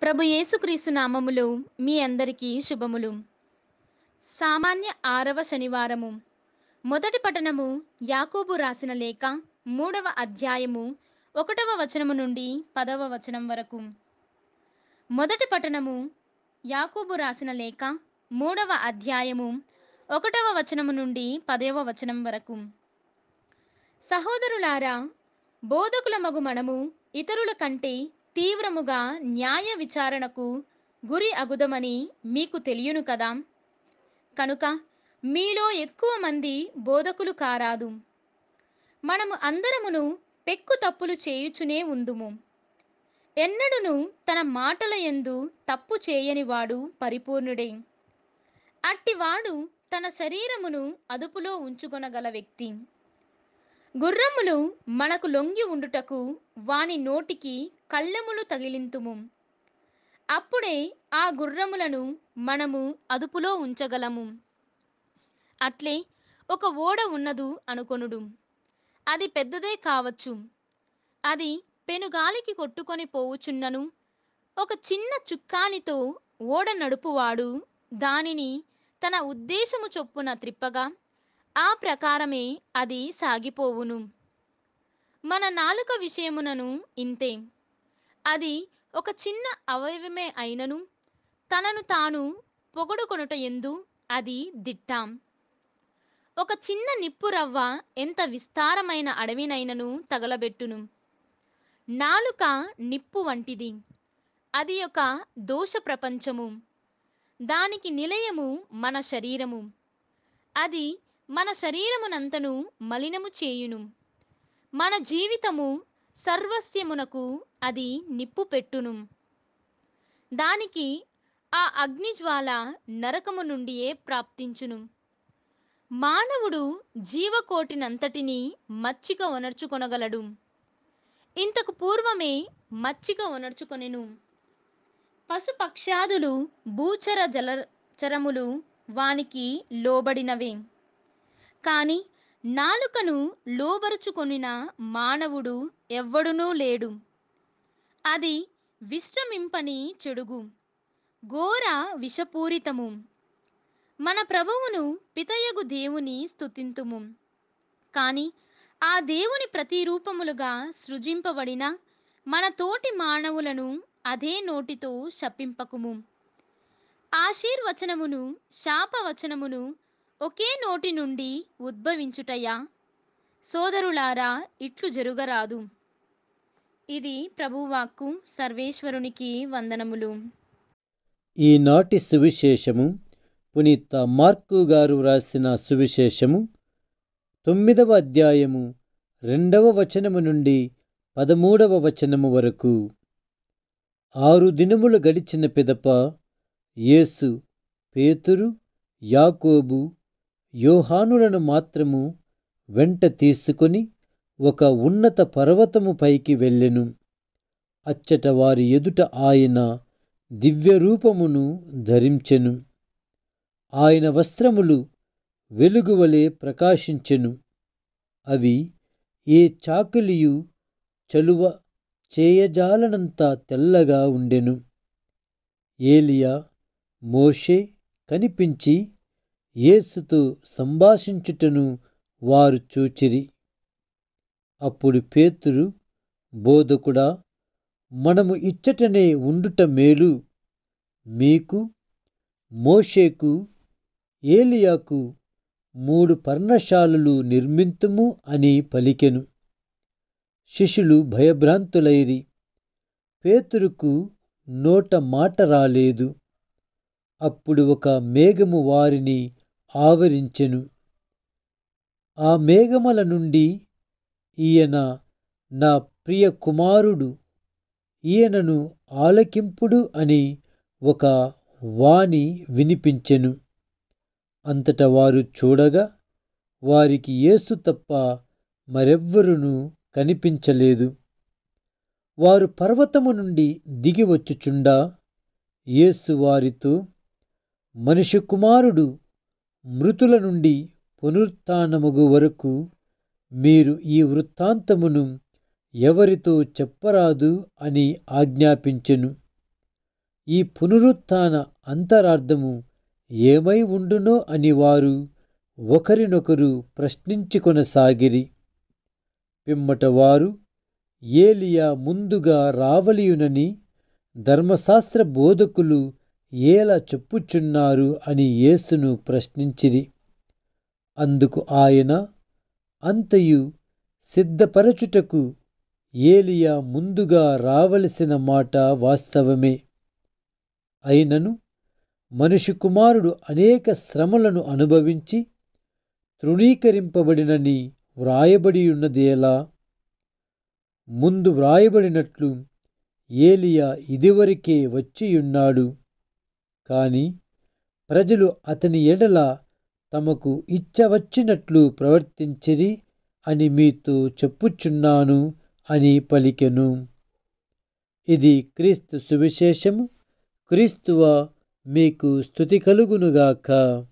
ప్రభు యేసుక్రీస్తు నామములో మీ అందరికీ శుభములు సామాన్య ఆరవ శనివారము మొదటి పఠనము యాకోబు రాసిన లేఖ మూడవ అధ్యాయము ఒకటవ వచనము నుండి పదవ వచనం వరకు మొదటి పఠనము యాకోబు రాసిన లేఖ మూడవ అధ్యాయము ఒకటవ వచనము నుండి పదవ వచనం వరకు సహోదరులారా బోధకుల మగు మనము ఇతరుల కంటే తీవ్రముగా న్యాయ విచారణకు గురి అగుదమని మీకు తెలియను కదా కనుక మీలో ఎక్కువ మంది బోధకులు కారాదు మనము అందరమును పెక్కు తప్పులు చేయుచునే ఉందుము ఎన్నడును తన మాటల యందు తప్పు చేయనివాడు పరిపూర్ణుడే అట్టివాడు తన శరీరమును అదుపులో ఉంచుకొనగల వ్యక్తి గుర్రములు మనకు లొంగి ఉండుటకు వాని నోటికి కళ్ళెములు తగిలింతుము అప్పుడే ఆ గుర్రములను మనము అదుపులో ఉంచగలము అట్లే ఒక ఓడ ఉన్నదు అనుకొనుడు అది పెద్దదే కావచ్చు అది పెనుగాలికి కొట్టుకొని పోవుచున్నను ఒక చిన్న చుక్కానితో ఓడ నడుపువాడు దానిని తన ఉద్దేశము చొప్పున త్రిప్పగా ఆ ప్రకారమే అది సాగిపోవును మన నాలుక విషయమునను ఇంతే అది ఒక చిన్న అవయవమే అయినను తనను తాను పొగడుకొనుట ఎందు అది దిట్టాం ఒక చిన్న నిప్పు రవ్వ ఎంత విస్తారమైన అడవినైనను తగలబెట్టును నాలుక నిప్పు వంటిది అది ఒక దోష ప్రపంచము దానికి నిలయము మన శరీరము అది మన శరీరమునంతను మలినము చేయును మన జీవితము సర్వస్యమునకు అది నిప్పు పెట్టును దానికి ఆ అగ్నిజ్వాల నరకము నుండియే ప్రాప్తించును మానవుడు జీవకోటినంతటిని మచ్చిక ఒనర్చుకొనగలడు ఇంతకు పూర్వమే మచ్చిక ఒనర్చుకొనెను పశుపక్షాదులు భూచర జలచరములు వానికి లోబడినవే కాని నాలుకను లోబరుచుకొనిన మానవుడు ఎవ్వడునూ లేడు అది విశ్రమింపని చెడుగు ఘోర విషపూరితము మన ప్రభువును పితయగు దేవుని స్తుతింతుము కాని ఆ దేవుని ప్రతిరూపములుగా సృజింపబడిన మన తోటి మానవులను అదే నోటితో శపింపకుము ఆశీర్వచనమును శాపవచనమును ఒకే నోటి నుండి ఉద్భవించుటయా సోదరులారా ఇట్లు జరుగరాదు ఇది ప్రభువాక్కు సర్వేశ్వరునికి వందనములు ఈనాటి సువిశేషము పునీత మార్కు గారు రాసిన సువిశేషము తొమ్మిదవ అధ్యాయము రెండవ వచనము నుండి పదమూడవ వచనము వరకు ఆరు దినములు గడిచిన పిదప యేసు పేతురు యాకోబు యోహానులను మాత్రము వెంట తీసుకొని ఒక ఉన్నత పర్వతము పైకి వెళ్ళెను అచ్చట వారి ఎదుట ఆయన దివ్యరూపమును ధరించెను ఆయన వస్త్రములు వెలుగువలే ప్రకాశించెను అవి ఏ చాకలియు చలువ చేయజాలనంత తెల్లగా ఉండెను ఏలియా మోషే కనిపించి యేసుతో సంభాషించుటను వారు చూచిరి అప్పుడు పేతురు బోధకుడా మనము ఇచ్చటనే ఉండుట మేలు మీకు మోషేకు ఏలియాకు మూడు పర్ణశాలలు నిర్మింతుము అని పలికెను శిష్యులు భయభ్రాంతులైరి పేతురుకు నోట మాట రాలేదు అప్పుడు ఒక మేఘము వారిని ఆవరించెను ఆ మేఘముల నుండి ఈయన నా ప్రియ కుమారుడు ఈయనను ఆలకింపుడు అని ఒక వాణి వినిపించెను అంతట వారు చూడగా వారికి యేసు తప్ప మరెవ్వరునూ కనిపించలేదు వారు పర్వతము నుండి దిగి వచ్చుచుండా యేసు వారితో మనిషి కుమారుడు మృతుల నుండి పునరుత్నమగు వరకు మీరు ఈ వృత్తాంతమును ఎవరితో చెప్పరాదు అని ఆజ్ఞాపించెను ఈ పునరుత్థాన అంతరార్థము ఏమై ఉండునో అని వారు ఒకరినొకరు ప్రశ్నించుకొనసాగిరి పిమ్మట వారు ఏలియా ముందుగా రావలియునని ధర్మశాస్త్ర బోధకులు ఏలా చెప్పుచున్నారు అని యేసును ప్రశ్నించిరి అందుకు ఆయన అంతయు సిద్ధపరచుటకు ఏలియా ముందుగా రావలసిన మాట వాస్తవమే అయినను మనుషు కుమారుడు అనేక శ్రమలను అనుభవించి తృణీకరింపబడినని వ్రాయబడియున్నదేలా ముందు వ్రాయబడినట్లు ఏలియా ఇదివరకే వచ్చియున్నాడు కాని ప్రజలు అతని ఎడల తమకు ఇచ్చవచ్చినట్లు ప్రవర్తించిరి అని మీతో చెప్పుచున్నాను అని పలికెను ఇది క్రీస్తు సువిశేషము క్రీస్తువ మీకు స్థుతి కలుగునుగాక